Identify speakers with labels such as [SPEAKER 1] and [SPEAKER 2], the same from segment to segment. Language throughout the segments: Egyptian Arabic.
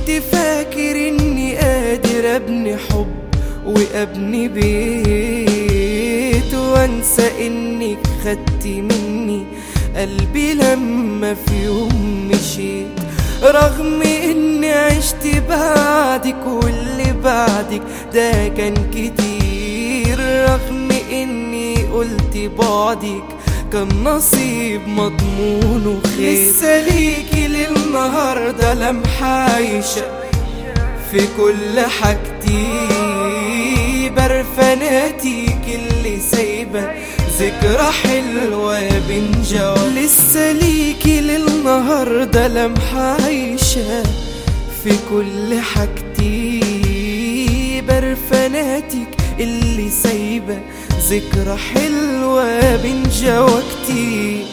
[SPEAKER 1] كنت فاكر اني قادر ابني حب وابني بيت وانسى انك خدتي مني قلبي لما في يوم مشيت رغم اني عشت بعدك واللي بعدك ده كان كتير رغم اني قلت بعدك كان نصيب مضمون وخير لسه ليكي للنهارده لمحة عايشة في كل حاجتي برفاناتك اللي سايبة ذكرى حلوة بنجاوب لسه ليكي للنهاردة لمحة عايشة في كل حاجتي برفاناتك اللي سايبة ذكرى حلوة بنجاوكتي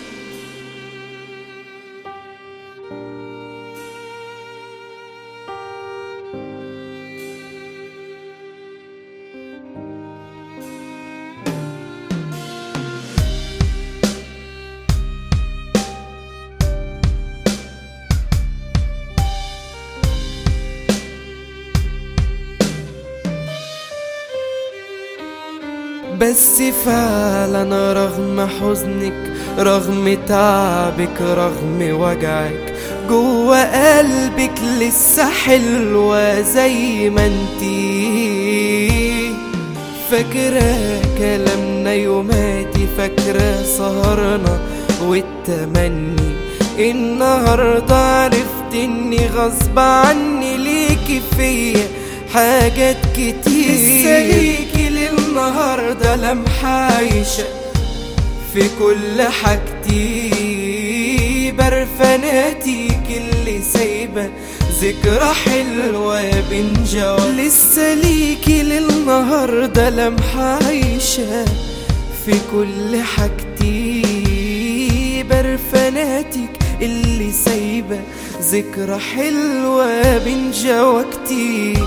[SPEAKER 1] بس فعلا رغم حزنك رغم تعبك رغم وجعك جوا قلبك لسه حلوة زي ما انتي فاكرة كلامنا يوماتي فاكرة سهرنا والتمني النهاردة عرفت اني غصب عني ليكي فيا حاجات كتير لسه ليكي للنهاردة لمحة عايشة في كل حاجتي برفاناتك اللي سايبة ذكرى حلوة بنجاوب لسه ليكي للنهاردة لمحة عايشة في كل حاجتي برفاناتك اللي سايبة ذكرى حلوة بنجاوكتي